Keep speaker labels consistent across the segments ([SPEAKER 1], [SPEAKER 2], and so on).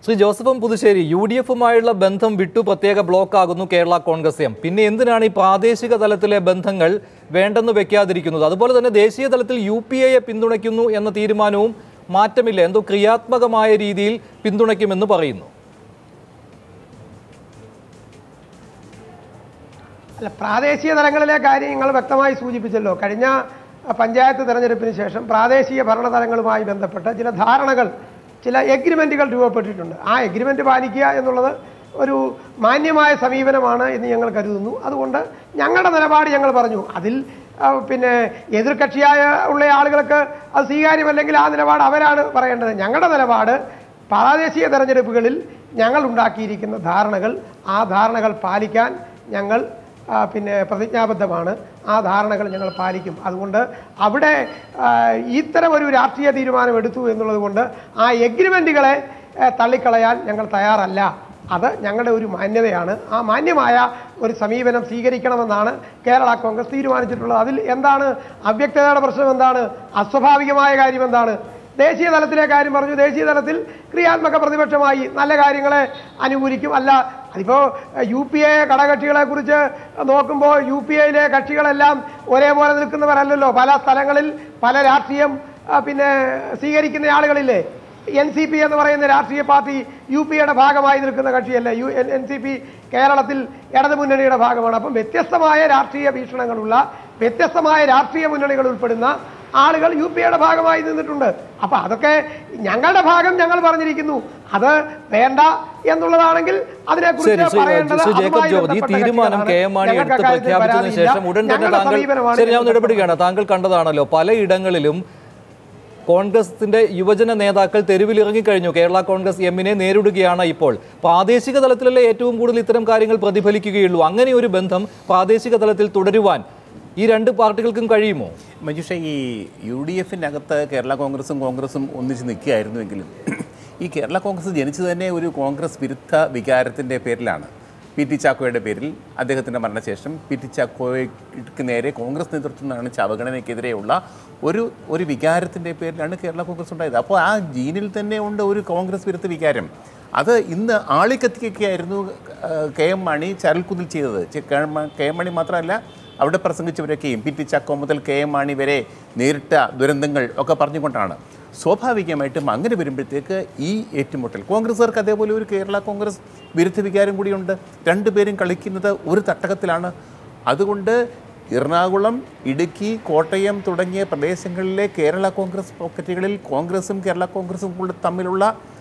[SPEAKER 1] ശ്രീ ജോസഫും Puthussery U D എഫുമായുള്ള ബന്ധം വിട്ടു പ്രത്യേക ബ്ലോക്ക് ആകുന്നു കേരള കോൺഗ്രസ് എം പിന്നെ എന്തിനാണ് ഈ പ്രാദേശിക തലത്തിലെ ബന്ധങ്ങൾ വേണ്ടെന്ന് വെക്കാതിരിക്കുന്നത് അതുപോലെ തന്നെ ദേശീയ തലത്തിൽ യു പി എയെ പിന്തുണയ്ക്കുന്നു എന്ന തീരുമാനവും മാറ്റമില്ല എന്തോ ക്രിയാത്മകമായ രീതിയിൽ പിന്തുണയ്ക്കുമെന്ന് പറയുന്നു
[SPEAKER 2] അല്ല പ്രാദേശിക തലങ്ങളിലെ കാര്യങ്ങൾ വ്യക്തമായി സൂചിപ്പിച്ചല്ലോ കഴിഞ്ഞ പഞ്ചായത്ത് തെരഞ്ഞെടുപ്പിന് ശേഷം പ്രാദേശിക ഭരണതലങ്ങളുമായി ബന്ധപ്പെട്ട ചില ധാരണകൾ ചില എഗ്രിമെൻറ്റുകൾ രൂപപ്പെട്ടിട്ടുണ്ട് ആ എഗ്രിമെൻ്റ് പാലിക്കുക എന്നുള്ളത് ഒരു മാന്യമായ സമീപനമാണ് എന്ന് ഞങ്ങൾ കരുതുന്നു അതുകൊണ്ട് ഞങ്ങളുടെ നിലപാട് ഞങ്ങൾ പറഞ്ഞു അതിൽ ആ, പിന്നെ എതിർകക്ഷിയായ ഉള്ള ആളുകൾക്ക് അത് സ്വീകാര്യമല്ലെങ്കിൽ ആ നിലപാട് അവരാണ് പറയേണ്ടത് ഞങ്ങളുടെ നിലപാട് പ്രാദേശിക തെരഞ്ഞെടുപ്പുകളിൽ ഞങ്ങൾ ഉണ്ടാക്കിയിരിക്കുന്ന ധാരണകൾ ആ ധാരണകൾ പാലിക്കാൻ ഞങ്ങൾ ആ, പിന്നെ പ്രതിജ്ഞാബദ്ധമാണ് ആ ധാരണകൾ ഞങ്ങൾ പാലിക്കും അതുകൊണ്ട് അവിടെ ആ, ഇത്തരം ഒരു രാഷ്ട്രീയ തീരുമാനം എടുത്തു എന്നുള്ളത് കൊണ്ട് ആ എഗ്രിമെൻറ്റുകളെ തള്ളിക്കളയാൻ ഞങ്ങൾ തയ്യാറല്ല അത് ഞങ്ങളുടെ ഒരു മാന്യതയാണ് ആ മാന്യമായ ഒരു സമീപനം സ്വീകരിക്കണമെന്നാണ് കേരള കോൺഗ്രസ് തീരുമാനിച്ചിട്ടുള്ളത് അതിൽ എന്താണ് അവ്യക്തതയുടെ പ്രശ്നം എന്താണ് അസ്വാഭാവികമായ കാര്യം എന്താണ് ദേശീയ തലത്തിലെ കാര്യം പറഞ്ഞു ദേശീയ തലത്തിൽ ക്രിയാത്മക പ്രതിപക്ഷമായി നല്ല കാര്യങ്ങളെ അനുകൂലിക്കും അല്ല അതിപ്പോൾ യു പി എ ഘടകക്ഷികളെ കുറിച്ച് നോക്കുമ്പോൾ യു പി എയിലെ കക്ഷികളെല്ലാം ഒരേപോലെ നിൽക്കുന്നവരല്ലല്ലോ പല സ്ഥലങ്ങളിൽ പല രാഷ്ട്രീയം ആ, പിന്നെ സ്വീകരിക്കുന്ന ആളുകളില്ലേ എൻ സി പി എന്ന് പറയുന്ന രാഷ്ട്രീയ പാർട്ടി യു പിയുടെ ഭാഗമായി നിൽക്കുന്ന കക്ഷിയല്ല യു എൻ എൻ സി പി കേരളത്തിൽ ഇടതുമുന്നണിയുടെ ഭാഗമാണ് അപ്പം വ്യത്യസ്തമായ രാഷ്ട്രീയ വീക്ഷണങ്ങളുള്ള വ്യത്യസ്തമായ രാഷ്ട്രീയ മുന്നണികൾ ഉൾപ്പെടുന്ന ആളുകൾ യു പിയുടെ ഭാഗമായി നിന്നിട്ടുണ്ട് അപ്പൊ അതൊക്കെ ഞങ്ങളുടെ ഭാഗം ഞങ്ങൾ പറഞ്ഞിരിക്കുന്നു അത് വേണ്ട എന്നുള്ളതാണെങ്കിൽ
[SPEAKER 1] ശരി
[SPEAKER 2] അതിനെക്കുറിച്ച്
[SPEAKER 1] ശ്രീ
[SPEAKER 2] പറയേണ്ടത്
[SPEAKER 1] ശ്രീ ജേക്കബ്
[SPEAKER 2] അതുമായി
[SPEAKER 1] ജോർജ് ഈ
[SPEAKER 2] ബന്ധപ്പെട്ട
[SPEAKER 1] തീരുമാനം
[SPEAKER 2] കക്ഷികളാണ്.
[SPEAKER 1] കെ എം മാണി
[SPEAKER 2] ഞങ്ങൾക്ക്
[SPEAKER 1] എടുത്ത്
[SPEAKER 2] അക്കാര്യത്തിൽ
[SPEAKER 1] പ്രഖ്യാപിച്ചതിന്
[SPEAKER 2] പരാതിയില്ല.
[SPEAKER 1] ശേഷം ഉടൻ തന്നെ
[SPEAKER 2] ഞങ്ങളുടെ
[SPEAKER 1] താങ്കൾ
[SPEAKER 2] സമീപനമാണ്
[SPEAKER 1] ശരി ഞാൻ ഒന്ന്
[SPEAKER 2] ഇതിൽ
[SPEAKER 1] ഇടപെടുകയാണ് താങ്കൾ കണ്ടതാണല്ലോ പലയിടങ്ങളിലും കോൺഗ്രസിന്റെ യുവജന നേതാക്കൾ തെരുവിലിറങ്ങിക്കഴിഞ്ഞു കേരള കോൺഗ്രസ് എമ്മിനെ നേരിടുകയാണ് ഇപ്പോൾ പ്രാദേശിക തലത്തിലല്ലേ ഏറ്റവും കൂടുതൽ ഇത്തരം കാര്യങ്ങൾ പ്രതിഫലിക്കുകയുള്ളൂ അങ്ങനെ ഒരു ബന്ധം പ്രാദേശിക തലത്തിൽ തുടരുവാൻ ഈ രണ്ട് പാർട്ടികൾക്കും കഴിയുമോ
[SPEAKER 3] മഞ്ജുഷ ഈ യു ഡി എഫിനകത്ത് കേരള കോൺഗ്രസും കോൺഗ്രസും ഒന്നിച്ച് നിൽക്കുകയായിരുന്നുവെങ്കിലും ഈ കേരള കോൺഗ്രസ് ജനിച്ചത് തന്നെ ഒരു കോൺഗ്രസ് വിരുദ്ധ വികാരത്തിൻ്റെ പേരിലാണ് പി ടി ചാക്കോയുടെ പേരിൽ അദ്ദേഹത്തിൻ്റെ മരണശേഷം പി ടി ചാക്കോയ്ക്ക് നേരെ കോൺഗ്രസ് നേതൃത്വം കാണിച്ച അവഗണനയ്ക്കെതിരെയുള്ള ഒരു ഒരു വികാരത്തിൻ്റെ പേരിലാണ് കേരള കോൺഗ്രസ് ഉണ്ടായത് അപ്പോൾ ആ ജീനിൽ തന്നെ ഉണ്ട് ഒരു കോൺഗ്രസ് വിരുദ്ധ വികാരം അത് ഇന്ന് ആളിക്കത്തിക്കുകയായിരുന്നു ആ, കെ എം മണി ചരൽക്കുന്നിൽ ചെയ്തത് ചെ- കെ എം മ- കെ എം മണി മാത്രമല്ല അവിടെ പ്രസംഗിച്ചവരൊക്കെയും പി ടി ചക്കോ മുതൽ കെ എം മാണി വരെ നേരിട്ട ദുരന്തങ്ങൾ ഒക്കെ പറഞ്ഞുകൊണ്ടാണ് സ്വാഭാവികമായിട്ടും അങ്ങനെ വരുമ്പോഴത്തേക്ക് ഈ ഏറ്റുമുട്ടൽ കോൺഗ്രസ്സുകാർക്ക് അതേപോലെ ഒരു കേരള കോൺഗ്രസ് വിരുദ്ധ വികാരം കൂടിയുണ്ട് രണ്ടുപേരും കളിക്കുന്നത് ഒരു തട്ടകത്തിലാണ് അതുകൊണ്ട് എറണാകുളം ഇടുക്കി കോട്ടയം തുടങ്ങിയ പ്രദേശങ്ങളിലെ കേരള കോൺഗ്രസ് പോക്കറ്റുകളിൽ കോൺഗ്രസും കേരള കോൺഗ്രസും കൂടെ തമ്മിലുള്ള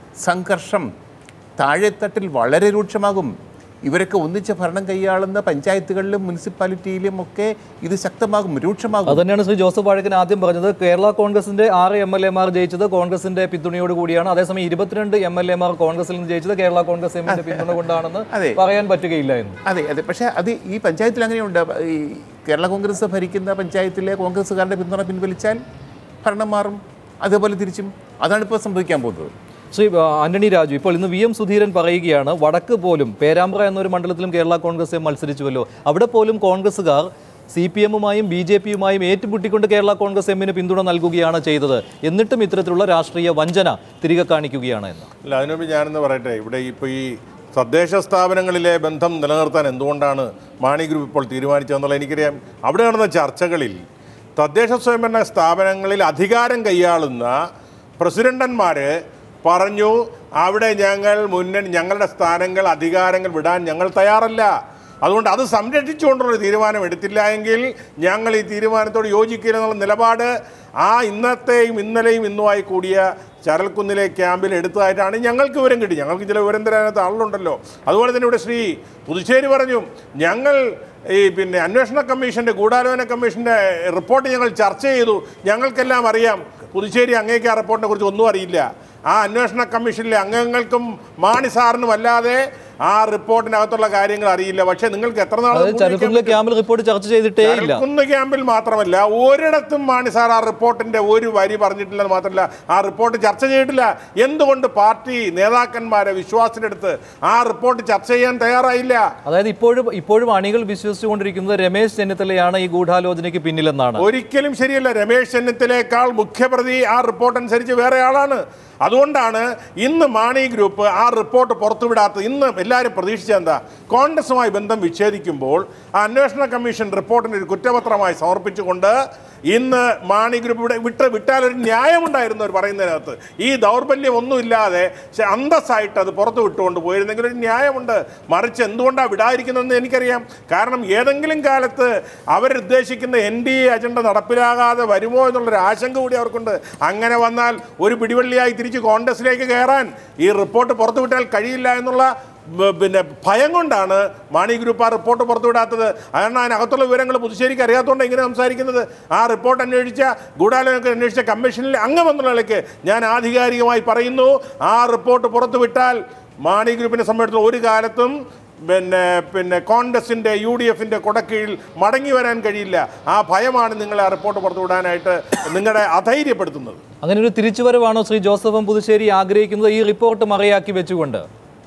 [SPEAKER 3] സംഘർഷം താഴെത്തട്ടിൽ വളരെ രൂക്ഷമാകും ഇവരൊക്കെ ഒന്നിച്ച് ഭരണം കൈയാളുന്ന പഞ്ചായത്തുകളിലും മുനിസിപ്പാലിറ്റിയിലും ഒക്കെ ഇത് ശക്തമാകും രൂക്ഷമാകും
[SPEAKER 1] അത് തന്നെയാണ് ശ്രീ ജോസഫ് വാഴക്കൻ ആദ്യം പറഞ്ഞത് കേരള കോൺഗ്രസിന്റെ ആറ് എം എൽ എമാർ ജയിച്ചത് കോൺഗ്രസിന്റെ പിന്തുണയോട് കൂടിയാണ് അതേസമയം ഇരുപത്തിരണ്ട് എം എൽ എമാർ കോൺഗ്രസിൽ നിന്ന് ജയിച്ചത് കേരള കോൺഗ്രസ് എമ്മിന്റെ പിന്തുണ കൊണ്ടാണെന്ന്
[SPEAKER 3] അതെ.
[SPEAKER 1] പറയാൻ പറ്റുകയില്ല എന്ന്
[SPEAKER 3] അതെ അതെ പക്ഷേ അത് ഈ പഞ്ചായത്തിൽ അങ്ങനെയുണ്ട് ഈ കേരള കോൺഗ്രസ് ഭരിക്കുന്ന പഞ്ചായത്തിലെ കോൺഗ്രസ്സുകാരുടെ പിന്തുണ പിൻവലിച്ചാൽ ഭരണം മാറും അതേപോലെ തിരിച്ചും അതാണ് ഇപ്പോൾ സംഭവിക്കാൻ പോകുന്നത്
[SPEAKER 1] ശ്രീ ആ, ആന്റണി രാജു ഇപ്പോൾ ഇന്ന് വി എം സുധീരൻ പറയുകയാണ് വടക്ക് പോലും പേരാമ്പ്ര എന്നൊരു മണ്ഡലത്തിലും കേരള കോൺഗ്രസ് എം മത്സരിച്ചുവല്ലോ അവിടെ പോലും കോൺഗ്രസ്സുകാർ സി പി എമ്മുമായും ബി ജെ പിയുമായും ഏറ്റുമുട്ടിക്കൊണ്ട് കേരള കോൺഗ്രസ് എമ്മിന് പിന്തുണ നൽകുകയാണ് ചെയ്തത് എന്നിട്ടും ഇത്തരത്തിലുള്ള രാഷ്ട്രീയ വഞ്ചന തിരികെ കാണിക്കുകയാണ് എന്ന്
[SPEAKER 4] അല്ല അതിനുമുമ്പ് ഞാനെന്ന് പറയട്ടെ ഇവിടെ ഇപ്പോൾ ഈ തദ്ദേശ സ്ഥാപനങ്ങളിലെ ബന്ധം നിലനിർത്താൻ എന്തുകൊണ്ടാണ് മാണി ഗ്രൂപ്പ് ഇപ്പോൾ തീരുമാനിച്ചതെന്നുള്ള എനിക്കറിയാം അവിടെ നടന്ന ചർച്ചകളിൽ തദ്ദേശ സ്വയംഭരണ സ്ഥാപനങ്ങളിൽ അധികാരം കൈയാളുന്ന പ്രസിഡന്റന്മാർ പറഞ്ഞു അവിടെ ഞങ്ങൾ മുന്നണി ഞങ്ങളുടെ സ്ഥാനങ്ങൾ അധികാരങ്ങൾ വിടാൻ ഞങ്ങൾ തയ്യാറല്ല അതുകൊണ്ട് അത് സംരക്ഷിച്ചുകൊണ്ടുള്ള തീരുമാനം എടുത്തില്ല എങ്കിൽ ഞങ്ങൾ ഈ തീരുമാനത്തോട് യോജിക്കില്ല എന്നുള്ള നിലപാട് ആ ഇന്നത്തെയും ഇന്നലെയും ഇന്നുമായി കൂടിയ ചരൽക്കുന്നിലെ ക്യാമ്പിൽ എടുത്തതായിട്ടാണ് ഞങ്ങൾക്ക് വിവരം കിട്ടി ഞങ്ങൾക്ക് ചില വിവരം തരാനകത്ത് ആളുണ്ടല്ലോ അതുപോലെ തന്നെ ഇവിടെ ശ്രീ പുതുശ്ശേരി പറഞ്ഞു ഞങ്ങൾ ഈ പിന്നെ അന്വേഷണ കമ്മീഷൻ്റെ ഗൂഢാലോചന കമ്മീഷൻ്റെ റിപ്പോർട്ട് ഞങ്ങൾ ചർച്ച ചെയ്തു ഞങ്ങൾക്കെല്ലാം അറിയാം പുതുശ്ശേരി അങ്ങേക്ക് ആ റിപ്പോർട്ടിനെ കുറിച്ച് ഒന്നും അറിയില്ല ആ അന്വേഷണ കമ്മീഷനിലെ അംഗങ്ങൾക്കും മാണി സാറിനും അല്ലാതെ ആ റിപ്പോർട്ടിനകത്തുള്ള കാര്യങ്ങൾ അറിയില്ല പക്ഷേ നിങ്ങൾക്ക് എത്ര നാൾ
[SPEAKER 1] അതായത് ചരിത്രത്തിലെ ക്യാമ്പിൽ റിപ്പോർട്ട് ചർച്ച ചെയ്തിട്ടേ ഇല്ല
[SPEAKER 4] ചരൽക്കുന്ന് ക്യാമ്പിൽ മാത്രമല്ല ഒരിടത്തും മാണി സാർ ആ റിപ്പോർട്ടിന്റെ ഒരു വരി പറഞ്ഞിട്ടില്ലെന്ന് മാത്രമല്ല ആ റിപ്പോർട്ട് ചർച്ച ചെയ്തിട്ടില്ല എന്തുകൊണ്ട് പാർട്ടി നേതാക്കന്മാരെ വിശ്വാസത്തിലെടുത്ത് ആ റിപ്പോർട്ട് ചർച്ച ചെയ്യാൻ തയ്യാറായില്ല
[SPEAKER 1] അതായത് ഇപ്പോഴും ഇപ്പോഴും അണികൾ വിശ്വസിച്ചുകൊണ്ടിരിക്കുന്നത് രമേശ് ചെന്നിത്തലയാണ് ഈ ഗൂഢാലോചനയ്ക്ക് പിന്നിലെന്നാണ്
[SPEAKER 4] ഒരിക്കലും ശരിയല്ല രമേശ് ചെന്നിത്തലയേക്കാൾ മുഖ്യപ്രതി ആ റിപ്പോർട്ട് അനുസരിച്ച് വേറെ ആളാണ് അതുകൊണ്ടാണ് ഇന്ന് മാണി ഗ്രൂപ്പ് ആ റിപ്പോർട്ട് പുറത്തുവിടാത്തത് ഇന്ന് എല്ലാവരും പ്രതീക്ഷിച്ചത് എന്താ കോൺഗ്രസുമായി ബന്ധം വിച്ഛേദിക്കുമ്പോൾ ആ അന്വേഷണ കമ്മീഷൻ റിപ്പോർട്ടിന് ഒരു കുറ്റപത്രമായി സമർപ്പിച്ചുകൊണ്ട് ഇന്ന് മാണി ഗ്രൂപ്പ് ഇവിടെ വിട്ട് വിട്ടാൽ ഒരു ന്യായമുണ്ടായിരുന്നു അവർ പറയുന്നതിനകത്ത് ഈ ദൗർബല്യം ഒന്നുമില്ലാതെ ശ- അന്തസ്സായിട്ട് അത് പുറത്ത് വിട്ടുകൊണ്ട് പോയിരുന്നെങ്കിൽ ഒരു ന്യായമുണ്ട് മറിച്ച് എന്തുകൊണ്ടാണ് വിടാതിരിക്കുന്നതെന്ന് എനിക്കറിയാം കാരണം ഏതെങ്കിലും കാലത്ത് അവരുദ്ദേശിക്കുന്ന എൻ ഡി എ അജണ്ട നടപ്പിലാകാതെ വരുമോ എന്നുള്ളൊരു ആശങ്ക കൂടി അവർക്കുണ്ട് അങ്ങനെ വന്നാൽ ഒരു പിടിവള്ളിയായി തിരിച്ച് കോൺഗ്രസിലേക്ക് കയറാൻ ഈ റിപ്പോർട്ട് പുറത്തു വിട്ടാൽ കഴിയില്ല എന്നുള്ള ബ- പിന്നെ ഭയം കൊണ്ടാണ് മാണി ഗ്രൂപ്പ് ആ റിപ്പോർട്ട് പുറത്തുവിടാത്തത് കാരണം അതിനകത്തുള്ള വിവരങ്ങൾ പുതുശ്ശേരിക്ക് അറിയാത്തതുകൊണ്ട് ഇങ്ങനെ സംസാരിക്കുന്നത് ആ റിപ്പോർട്ട് അന്വേഷിച്ച ഗൂഢാലോചന അന്വേഷിച്ച കമ്മീഷനിൽ അംഗമെന്നുള്ള നിലയ്ക്ക് ഞാൻ ആധികാരികമായി പറയുന്നു ആ റിപ്പോർട്ട് പുറത്തുവിട്ടാൽ മാണി ഗ്രൂപ്പിനെ സംബന്ധിച്ചിടത്തോളം ഒരു കാലത്തും പിന്നെ പിന്നെ കോൺഗ്രസിൻ്റെ യു ഡി എഫിൻ്റെ കുടക്കീഴിൽ മടങ്ങി വരാൻ കഴിയില്ല ആ ഭയമാണ് നിങ്ങളെ ആ റിപ്പോർട്ട് പുറത്തുവിടാനായിട്ട് നിങ്ങളെ അധൈര്യപ്പെടുത്തുന്നത്
[SPEAKER 1] അങ്ങനെ ഒരു തിരിച്ചുവരവാണോ ശ്രീ ജോസഫ് എം പുതുശ്ശേരി ആഗ്രഹിക്കുന്നത് ഈ റിപ്പോർട്ട് മറയാക്കി വെച്ചുകൊണ്ട്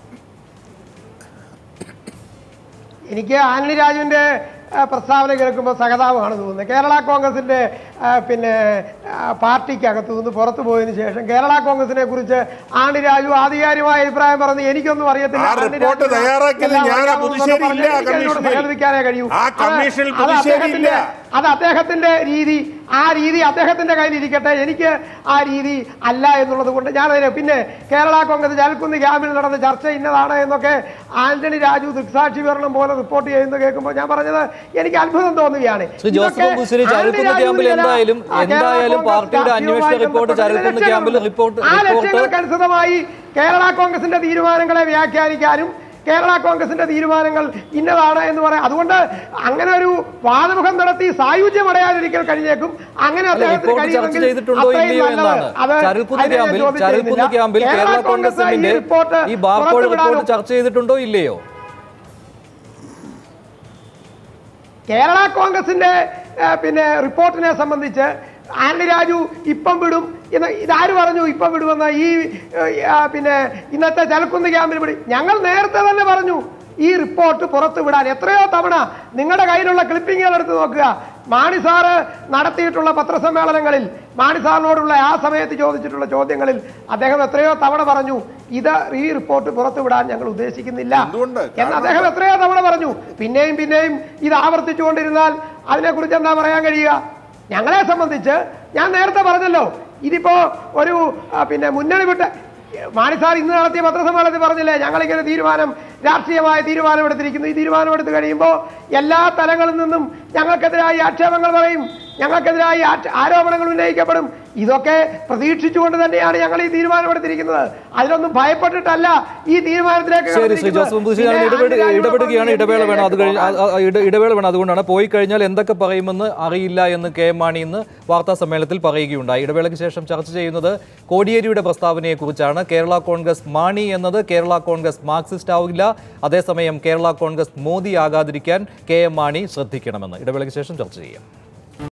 [SPEAKER 2] എനിക്ക് ആന്റണി രാജുവിന്റെ ആ, പ്രസ്താവന കേൾക്കുമ്പോൾ സഹതാപമാണ് തോന്നുന്നത് കേരള കോൺഗ്രസിന്റെ ആ, പിന്നെ ആ, പാർട്ടിക്കകത്തു നിന്ന് പുറത്തു പോയതിനു ശേഷം കേരള കോൺഗ്രസിനെ കുറിച്ച് ആന്റണി രാജു ആധികാരികമായ അഭിപ്രായം പറഞ്ഞ് എനിക്കൊന്നും അറിയത്തില്ല
[SPEAKER 4] ആ
[SPEAKER 2] ആന്റണി
[SPEAKER 4] റിപ്പോർട്ട്
[SPEAKER 2] രാജുവിന്
[SPEAKER 4] തയ്യാറാക്കിയത്
[SPEAKER 2] എല്ലാം
[SPEAKER 4] ഞാനാ,
[SPEAKER 2] അറിയാമെന്ന്
[SPEAKER 4] പുതുശ്ശേരി
[SPEAKER 2] പറഞ്ഞ്
[SPEAKER 4] ഇല്ല ആ
[SPEAKER 2] എനിക്ക് അതിനോട്
[SPEAKER 4] കമ്മീഷനിൽ.
[SPEAKER 2] സഹകരിക്കാനേ കഴിയൂ
[SPEAKER 4] ആ
[SPEAKER 2] അത്
[SPEAKER 4] കമ്മീഷനിൽ
[SPEAKER 2] അത്
[SPEAKER 4] പുതുശ്ശേരി
[SPEAKER 2] അദ്ദേഹത്തിന്റെ
[SPEAKER 4] ഇല്ല.
[SPEAKER 2] അത് അദ്ദേഹത്തിന്റെ രീതി ആ രീതി അദ്ദേഹത്തിന്റെ കയ്യിൽ ഇരിക്കട്ടെ എനിക്ക് ആ രീതി അല്ല എന്നുള്ളത് കൊണ്ട് ഞാൻ അതിനെ പിന്നെ കേരള കോൺഗ്രസ് ജലക്കുന്ന് ക്യാമ്പിൽ നടന്ന ചർച്ച ഇന്നതാണ് എന്നൊക്കെ ആന്റണി രാജു ദൃക്സാക്ഷി വിവരണം പോലെ റിപ്പോർട്ട് ചെയ്യുന്നത് കേൾക്കുമ്പോൾ ഞാൻ പറഞ്ഞത് എനിക്ക് അത്ഭുതം തോന്നുകയാണ്
[SPEAKER 1] ശ്രീ ജോസഫ്
[SPEAKER 2] ഇതൊക്കെ
[SPEAKER 1] ബുസിരി ചരൽക്കുന്ന്
[SPEAKER 2] ആന്റണി
[SPEAKER 1] ക്യാമ്പിൽ
[SPEAKER 2] രാജുവിന്
[SPEAKER 1] എന്തായാലും
[SPEAKER 2] ആ കേരള
[SPEAKER 1] എന്തായാലും
[SPEAKER 2] കോൺഗ്രസ്
[SPEAKER 1] പാർട്ടിയുടെ അന്വേഷണ
[SPEAKER 2] രാഷ്ട്രീയവുമായി
[SPEAKER 1] റിപ്പോർട്ട്
[SPEAKER 2] ബന്ധപ്പെട്ട
[SPEAKER 1] ചരൽക്കുന്ന് ക്യാമ്പിൽ
[SPEAKER 2] ലക്ഷ്യങ്ങളുണ്ട്.
[SPEAKER 1] റിപ്പോർട്ട്
[SPEAKER 2] ആ
[SPEAKER 1] റിപ്പോർട്ട്
[SPEAKER 2] ലക്ഷ്യങ്ങൾക്കനുസൃതമായി കേരള കോൺഗ്രസിന്റെ തീരുമാനങ്ങളെ വ്യാഖ്യാനിക്കാനും കേരള കോൺഗ്രസിന്റെ തീരുമാനങ്ങൾ ഇന്നതാണ് എന്ന് പറയാം അതുകൊണ്ട് അങ്ങനെ ഒരു വാദമുഖം നടത്തി സായുജ്യം അടയാതിരിക്കൽ കഴിഞ്ഞേക്കും അങ്ങനെ അദ്ദേഹത്തിന്
[SPEAKER 1] റിപ്പോർട്ട് ചർച്ച
[SPEAKER 2] കഴിയുമെങ്കിൽ
[SPEAKER 1] ചെയ്തിട്ടുണ്ടോ
[SPEAKER 2] അത്രയും
[SPEAKER 1] ഇല്ലയോ
[SPEAKER 2] നല്ലത്.
[SPEAKER 1] എന്നാണ്
[SPEAKER 2] അത്
[SPEAKER 1] ചരൽക്കുന്ന്
[SPEAKER 2] അതിനെ ഞാൻ
[SPEAKER 1] ക്യാമ്പിൽ
[SPEAKER 2] ചോദ്യം
[SPEAKER 1] ചരൽക്കുന്ന്
[SPEAKER 2] ചെയ്യുന്നില്ല.
[SPEAKER 1] ക്യാമ്പിൽ കേരള കോൺഗ്രസ്
[SPEAKER 2] കോൺഗ്രസ് ഈ
[SPEAKER 1] എമ്മിന്റെ
[SPEAKER 2] റിപ്പോർട്ട്
[SPEAKER 1] ഈ ബാർക്കോട്
[SPEAKER 2] പുറത്തുവിടാനോ-
[SPEAKER 1] റിപ്പോർട്ട് ചർച്ച ചെയ്തിട്ടുണ്ടോ ഇല്ലയോ
[SPEAKER 2] കേരള കോൺഗ്രസിന്റെ ആ, പിന്നെ റിപ്പോർട്ടിനെ സംബന്ധിച്ച് ആന്റണി രാജു ഇപ്പം വിടും എന്ന് ഇതാര് പറഞ്ഞു ഇപ്പം വിടുമെന്ന് ഈ ആ, പിന്നെ ഇന്നത്തെ ചലക്കുന്ന് ക്യാമ്പിൽ വിടും ഞങ്ങൾ നേരത്തെ തന്നെ പറഞ്ഞു ഈ റിപ്പോർട്ട് പുറത്തു വിടാൻ എത്രയോ തവണ നിങ്ങളുടെ കയ്യിലുള്ള ക്ലിപ്പിങ്ങുകൾ എടുത്ത് നോക്കുക മാണി സാറ് നടത്തിയിട്ടുള്ള പത്രസമ്മേളനങ്ങളിൽ മാണി സാറിനോടുള്ള ആ സമയത്ത് ചോദിച്ചിട്ടുള്ള ചോദ്യങ്ങളിൽ അദ്ദേഹം എത്രയോ തവണ പറഞ്ഞു ഇത് ഈ റിപ്പോർട്ട് പുറത്തു വിടാൻ ഞങ്ങൾ ഉദ്ദേശിക്കുന്നില്ല
[SPEAKER 4] എന്തുകൊണ്ട്?
[SPEAKER 2] എന്ന് അദ്ദേഹം എത്രയോ തവണ പറഞ്ഞു പിന്നെയും പിന്നെയും ഇത് ആവർത്തിച്ചുകൊണ്ടിരുന്നാൽ അതിനെക്കുറിച്ച് എന്താ പറയാൻ കഴിയുക ഞങ്ങളെ സംബന്ധിച്ച് ഞാൻ നേരത്തെ പറഞ്ഞല്ലോ ഇതിപ്പോ ഒരു ആ, പിന്നെ മുന്നണി വിട്ട് മാണി സാർ ഇന്ന് നടത്തിയ പത്രസമ്മേളനത്തിൽ പറഞ്ഞില്ലേ ഞങ്ങളിങ്ങനെ തീരുമാനം രാഷ്ട്രീയമായ തീരുമാനമെടുത്തിരിക്കുന്നു ഈ തീരുമാനമെടുത്ത് കഴിയുമ്പോൾ എല്ലാ തലങ്ങളിൽ നിന്നും ഞങ്ങൾക്കെതിരായി ആക്ഷേപങ്ങൾ പറയും ഞങ്ങൾക്കെതിരായി ആക്ഷ- ആരോപണങ്ങൾ ഉന്നയിക്കപ്പെടും ഇതൊക്കെ പ്രതീക്ഷിച്ചുകൊണ്ട് തന്നെയാണ് ഞങ്ങൾ ഈ തീരുമാനമെടുത്തിരിക്കുന്നത് അതിലൊന്നും ഭയപ്പെട്ടിട്ടല്ല ഈ തീരുമാനത്തിലേക്ക്
[SPEAKER 1] ശരി ശ്രീ
[SPEAKER 2] കടന്നിരിക്കുന്നത്.
[SPEAKER 1] ജോസഫ് ബുസി ഞാൻ
[SPEAKER 2] പിന്നെ
[SPEAKER 1] ഇടപെട
[SPEAKER 2] ആന്റണി രാജു
[SPEAKER 1] ഇടപെടുകയാണ്
[SPEAKER 2] പറഞ്ഞ
[SPEAKER 1] ഇടവേള വേണം അത് കഴിഞ്ഞ്
[SPEAKER 2] ആ-
[SPEAKER 1] ആ- ആ- ഇട- ഇടവേള വേണം അതുകൊണ്ടാണ് പോയി കഴിഞ്ഞാൽ എന്തൊക്കെ പറയുമെന്ന് അറിയില്ല എന്ന് കെ എം മാണി ഇന്ന് വാർത്താ സമ്മേളനത്തിൽ പറയുകയുണ്ടായി ഇടവേളയ്ക്ക് ശേഷം ചർച്ച ചെയ്യുന്നത് കോടിയേരിയുടെ പ്രസ്താവനയെക്കുറിച്ചാണ് കേരള കോൺഗ്രസ് മാണി എന്നത് കേരള കോൺഗ്രസ് മാർക്സിസ്റ്റ് ആവില്ല അതേസമയം കേരള കോൺഗ്രസ് മോദി ആകാതിരിക്കാൻ കെ എം മാണി ശ്രദ്ധിക്കണമെന്ന് ഇടവേളയ്ക്ക് ശേഷം ചർച്ച ചെയ്യാം